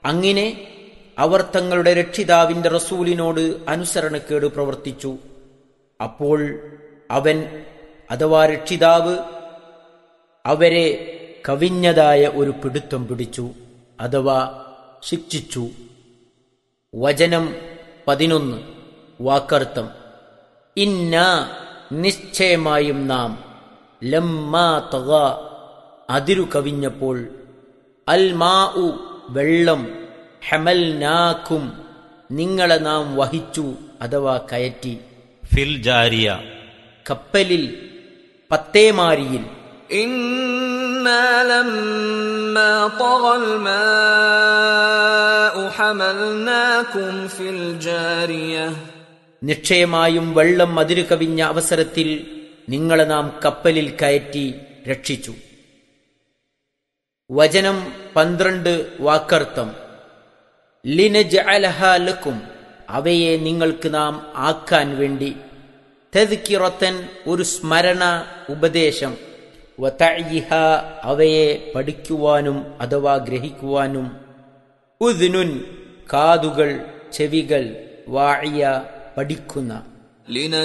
അങ്ങനെ അവർ തങ്ങളുടെ രക്ഷിതാവിന്റെ റസൂലിനോട് അനുസരണക്കേട് പ്രവർത്തിച്ചു അപ്പോൾ അവൻ അഥവാ രക്ഷിതാവ് അവരെ കവിഞ്ഞതായ ഒരു പിടുത്തം പിടിച്ചു അഥവാ ശിക്ഷിച്ചു വചനം പതിനൊന്ന് വാക്കർത്ഥം ഇന്ന നിശ്ചയമായും നാം ലമ്മാ തക അതിരു കവിഞ്ഞപ്പോൾ അൽ മാ ഉ വെള്ളം ഹെമൽ നാക്കും നിങ്ങളെ നാം വഹിച്ചു അഥവാ കയറ്റി ഫിൽ ജാരിയ കപ്പലിൽ പത്തേമാരിയിൽ إنا لما طغى الماء حملناكم في الجارية നിശ്ചയമായും വെള്ളം അതിരു കവിഞ്ഞ അവസരത്തിൽ നിങ്ങളെ നാം കപ്പലിൽ കയറ്റി രക്ഷിച്ചു വചനം പന്ത്രണ്ട് വാക്കർത്ഥം ലിനജ് ലക്കും അവയെ നിങ്ങൾക്ക് നാം ആക്കാൻ വേണ്ടി തെതുക്കിറത്തൻ ഒരു സ്മരണ ഉപദേശം വതഅയ്യിഹ അവയെ പഠിക്കുവാനും അഥവാ ഗ്രഹിക്കുവാനും ഉദ്നുൻ കാതുകൾ ചെവികൾ വാഴിയ പഠിക്കുന്ന